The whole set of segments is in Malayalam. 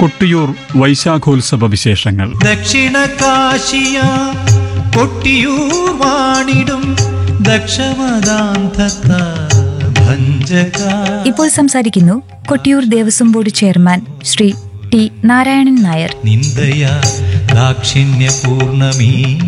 കൊട്ടിയൂർ വൈശാഖോത്സവ വിശേഷങ്ങൾ ദക്ഷിണ കാശിയ കൊട്ടിയൂർ വാണിടും ദക്ഷമദാന്തത്ത ഭഞ്ജക ഇപ്പോൾ സംസാരിക്കുന്നു Kottiyoor Devaswom board chairman Shri T Narayanan Nair നിന്ദയ ദാക്ഷിണ്യ പൂർണമീ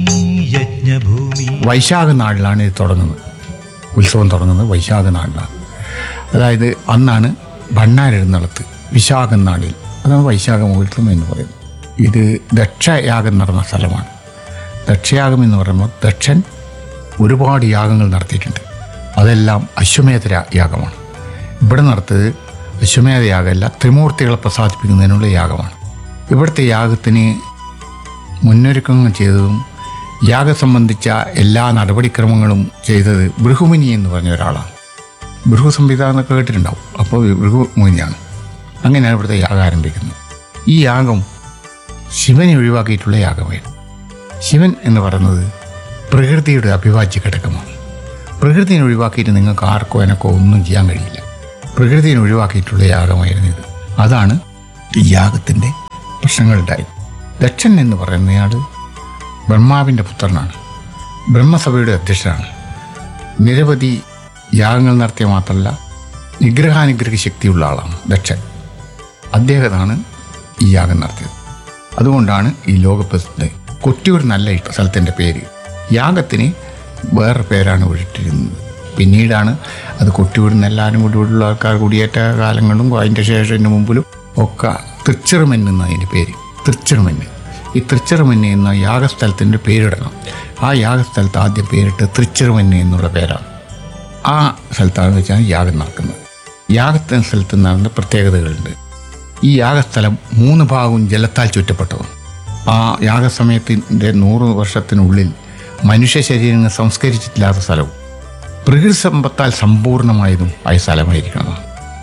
യജ്ഞഭൂമി വൈശാഖ നാളിലാണ് ഇത് തുടങ്ങുന്നത് ഉത്സവം തുടങ്ങുന്നത് വൈശാഖ നാളിലാണ് അതായത് അന്നാണ് ഭണ്ണാരെഴുന്നള്ളത്ത് വിശാഖം നാളിൽ അതാണ് വൈശാഖ മുഹൂർത്തം എന്ന് പറയുന്നത് ഇത് ദക്ഷയാഗം നടന്ന സ്ഥലമാണ് ദക്ഷയാഗം എന്ന് പറയുമ്പോൾ ദക്ഷൻ ഒരുപാട് യാഗങ്ങൾ നടത്തിയിട്ടുണ്ട് അതെല്ലാം അശ്വമേധ രാ- യാഗമാണ് ഇവിടെ നടത്തിയത് അശ്വമേധ യാഗമല്ല ത്രിമൂർത്തികളെ പ്രസാദിപ്പിക്കുന്നതിനുള്ള യാഗമാണ് ഇവിടുത്തെ യാഗത്തിന് മുന്നൊരുക്കങ്ങൾ ചെയ്തതും യാഗം സംബന്ധിച്ച എല്ലാ നടപടിക്രമങ്ങളും ചെയ്തത് ബൃഹുമുനി എന്ന് പറഞ്ഞ ഒരാളാണ് ബൃഹു സംഹിത എന്നൊക്കെ കേട്ടിട്ടുണ്ടാവും അപ്പോൾ ബൃഹുമുനിയാണ് അങ്ങനെയാണ് ഇവിടുത്തെ യാഗം ആരംഭിക്കുന്നത് ഈ യാഗം ശിവനെ ഒഴിവാക്കിയിട്ടുള്ള യാഗമായിരുന്നു ശിവൻ എന്ന് പറയുന്നത് പ്രകൃതിയുടെ അഭിവാജ്യ ഘടകമാണ് പ്രകൃതിയെ ഒഴിവാക്കിയിട്ട് നിങ്ങൾക്ക് ആർക്കോ എനക്കോ ഒന്നും ചെയ്യാൻ കഴിയില്ല പ്രകൃതിയെ ഒഴിവാക്കിയിട്ടുള്ള യാഗമായിരുന്നു ഇത് അതാണ് ഈ യാഗത്തിൻ്റെ പ്രശ്നങ്ങളുണ്ടായത് ദക്ഷൻ എന്ന് പറയുന്നയാൾ ബ്രഹ്മാവിൻ്റെ പുത്രനാണ് ബ്രഹ്മസഭയുടെ അധ്യക്ഷനാണ് നിരവധി യാഗങ്ങൾ നടത്തിയ മാത്രമല്ല നിഗ്രഹാനുഗ്രഹ ശക്തിയുള്ള ആളാണ് ദക്ഷൻ അദ്ദേഹമാണ് ഈ യാഗം നടത്തിയത് അതുകൊണ്ടാണ് ഈ ലോകപ്രസിദ്ധ കൊട്ടിയൂർ നല്ല ഈ സ്ഥലത്തിൻ്റെ പേര് യാഗത്തിന് വേറെ പേരാണ് വിട്ടിരുന്നത് പിന്നീടാണ് അത് കൊട്ടിയൂർ എല്ലാവരും കൂടി ഉള്ള ആൾക്കാർ കുടിയേറ്റ കാലങ്ങളിലും അതിൻ്റെ ശേഷം ഇതിന് മുമ്പിലും ഒക്കെ തൃച്ചിറുമെന്ന് എന്ന അതിൻ്റെ പേര് തൃച്ചിറുമെന്ന് ഈ തൃച്ചിറുമെന്ന് എന്ന യാഗസ്ഥലത്തിൻ്റെ പേരിടണം ആ യാഗസ്ഥലത്ത് ആദ്യം പേരിട്ട് തൃച്ചിറുമെന്ന് എന്നുള്ള പേരാണ് ആ സ്ഥലത്താണ് വെച്ചാണ് യാഗം നടക്കുന്നത് യാഗത്തിന് സ്ഥലത്ത് നടന്ന പ്രത്യേകതകളുണ്ട് ഈ യാഗസ്ഥലം മൂന്ന് ഭാഗവും ജലത്താൽ ചുറ്റപ്പെട്ടതാണ് ആ യാഗസമയത്തിൻ്റെ നൂറ് വർഷത്തിനുള്ളിൽ മനുഷ്യ ശരീരങ്ങൾ സംസ്കരിച്ചിട്ടില്ലാത്ത സ്ഥലവും പ്രകൃതി സമ്പത്താൽ സമ്പൂർണ്ണമായതും ആയ സ്ഥലമായിരിക്കണം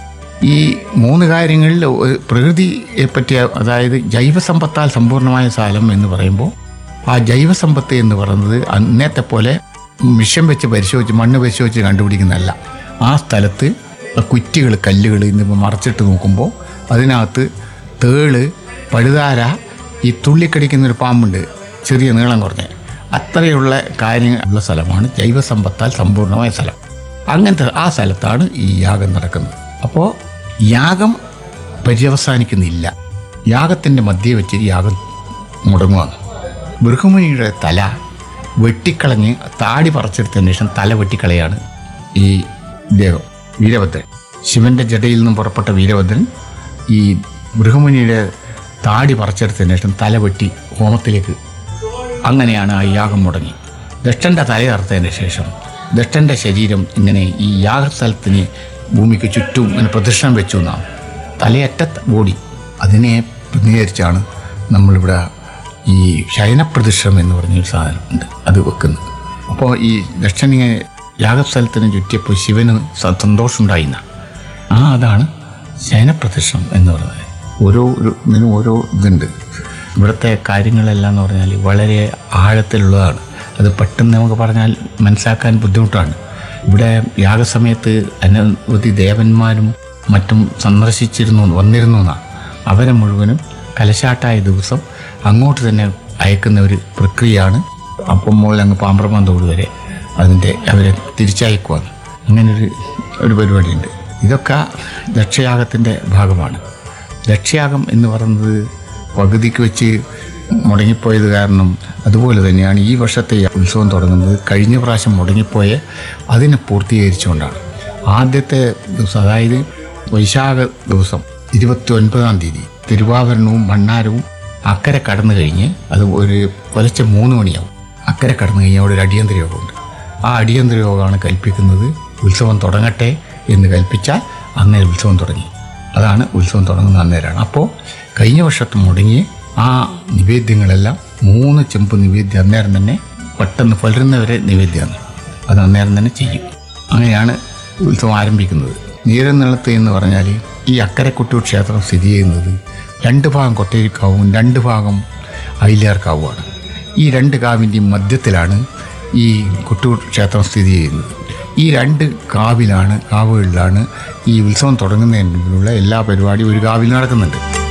ഈ മൂന്ന് കാര്യങ്ങളിൽ ഒരു പ്രകൃതിയെ പറ്റിയ അതായത് ജൈവസമ്പത്താൽ സമ്പൂർണ്ണമായ സ്ഥലം എന്ന് പറയുമ്പോൾ ആ ജൈവസമ്പത്ത് എന്ന് പറയുന്നത് അന്നത്തെ പോലെ മിഷൻ വെച്ച് പരിശോധിച്ച് മണ്ണ് പരിശോധിച്ച് കണ്ടുപിടിക്കുന്നതല്ല ആ സ്ഥലത്ത് കുറ്റികൾ കല്ലുകൾ എന്നിവ മറച്ചിട്ട് നോക്കുമ്പോൾ അതിനകത്ത് തേള് പഴുതാര ഈ തുള്ളിക്കടിക്കുന്ന ഒരു പാമ്പുണ്ട് ചെറിയ നീളം കുറഞ്ഞ അത്രയുള്ള കാര്യങ്ങളുള്ള സ്ഥലമാണ് ജൈവസമ്പത്താൽ സമ്പൂർണ്ണമായ സ്ഥലം അങ്ങനത്തെ ആ സ്ഥലത്താണ് ഈ യാഗം നടക്കുന്നത് അപ്പോൾ യാഗം പര്യവസാനിക്കുന്നില്ല യാഗത്തിൻ്റെ മധ്യേ വെച്ച് യാഗം മുടങ്ങുകയാണ് ബൃഹമുനിയുടെ തല വെട്ടിക്കളഞ്ഞ് താടി പറിച്ചെടുത്തതിന് ശേഷം തല വെട്ടിക്കളയാണ് ഈ ദേവം വീരഭദ്രൻ ശിവന്റെ ജടയിൽ നിന്നും പുറപ്പെട്ട വീരഭദ്രൻ ഈ ബൃഹമുനിയുടെ താടി പറിച്ചെടുത്തതിന് ശേഷം തല വെട്ടി ഹോമത്തിലേക്ക് അങ്ങനെയാണ് ആ യാഗം മുടങ്ങി ദക്ഷൻ്റെ തലയറുത്തതിന് ശേഷം ദക്ഷൻ്റെ ശരീരം ഇങ്ങനെ ഈ യാഗസ്ഥലത്തിന് ഭൂമിക്ക് ചുറ്റും ഇങ്ങനെ പ്രദക്ഷിണം വെച്ചു എന്നാണ് തലയറ്റ ബോഡി അതിനെ പ്രതിനിധീകരിച്ചാണ് നമ്മളിവിടെ ഈ ശയനപ്രദക്ഷിണം എന്ന് പറഞ്ഞൊരു സാധനം ഉണ്ട് അത് വെക്കുന്നത് അപ്പോൾ ഈ ദക്ഷണിയെ യാഗസ്ഥലത്തിന് ചുറ്റിയപ്പോൾ ശിവന് സ- സന്തോഷമുണ്ടായിന്ന ആ അതാണ് ശയനപ്രദക്ഷിണം എന്ന് പറയുന്നത് ഓരോ ഒരു ഇതിനും ഓരോ ഇതുണ്ട് ഇവിടുത്തെ കാര്യങ്ങളെല്ലാം എന്ന് പറഞ്ഞാൽ വളരെ ആഴത്തിലുള്ളതാണ് അത് പെട്ടെന്ന് നമുക്ക് പറഞ്ഞാൽ മനസ്സിലാക്കാൻ ബുദ്ധിമുട്ടാണ് ഇവിടെ യാഗസമയത്ത് അനവധി ദേവന്മാരും മറ്റും സന്ദർശിച്ചിരുന്നു വന്നിരുന്നു എന്നാണ് അവരെ മുഴുവനും കലശാട്ടായ ദിവസം അങ്ങോട്ട് തന്നെ അയക്കുന്ന ഒരു പ്രക്രിയയാണ് അപ്പം മുതൽ അങ്ങ് പാമ്പ്രമാൻ തോട് വരെ അതിൻ്റെ അവരെ തിരിച്ചയക്കുവാണ് അങ്ങനെ ഒരു ഒരു പരിപാടിയുണ്ട് ഇതൊക്കെ ദക്ഷയാഗത്തിൻ്റെ ഭാഗമാണ് ദക്ഷയാഗം എന്ന് പറയുന്നത് പകുതിക്ക് വെച്ച് മുടങ്ങിപ്പോയത് കാരണം അതുപോലെ തന്നെയാണ് ഈ വർഷത്തെ ഉത്സവം തുടങ്ങുന്നത് കഴിഞ്ഞ പ്രാവശ്യം മുടങ്ങിപ്പോയ അതിനെ പൂർത്തീകരിച്ചുകൊണ്ടാണ് ആദ്യത്തെ ദിവസം അതായത് വൈശാഖ ദിവസം ഇരുപത്തി ഒൻപതാം തീയതി തിരുവാഭരണവും ഭണ്ണാരവും അക്കരെ കടന്നു കഴിഞ്ഞ് അത് ഒരു പുലച്ച മൂന്ന് മണിയാവും അക്കരെ കടന്നു കഴിഞ്ഞാൽ അവിടെ ഒരു അടിയന്തര യോഗമുണ്ട് ആ അടിയന്തര യോഗമാണ് കൽപ്പിക്കുന്നത് ഉത്സവം തുടങ്ങട്ടെ എന്ന് കൽപ്പിച്ചാൽ അന്നേരം ഉത്സവം തുടങ്ങി അതാണ് ഉത്സവം തുടങ്ങുന്ന അന്നേരമാണ് അപ്പോൾ കഴിഞ്ഞ വർഷത്തെ മുടങ്ങി ആ നിവേദ്യങ്ങളെല്ലാം മൂന്ന് ചെമ്പ് നിവേദ്യം അന്നേരം തന്നെ പെട്ടെന്ന് പുലരുന്നവരെ നിവേദ്യമാണ് അത് അന്നേരം തന്നെ ചെയ്യും അങ്ങനെയാണ് ഉത്സവം ആരംഭിക്കുന്നത് നീരനിളത്ത് എന്ന് പറഞ്ഞാൽ ഈ അക്കരക്കുട്ടൂർ ക്ഷേത്രം സ്ഥിതി ചെയ്യുന്നത് രണ്ട് ഭാഗം കൊട്ടേരിക്കാവും രണ്ട് ഭാഗം അയിലേർക്കാവുമാണ് ഈ രണ്ട് കാവിൻ്റെയും മധ്യത്തിലാണ് ഈ കൊട്ടൂർ ക്ഷേത്രം സ്ഥിതി ചെയ്യുന്നത് ഈ രണ്ട് കാവിലാണ് കാവുകളിലാണ് ഈ ഉത്സവം തുടങ്ങുന്നതിനുള്ള എല്ലാ പരിപാടിയും ഒരു കാവിൽ നടക്കുന്നുണ്ട്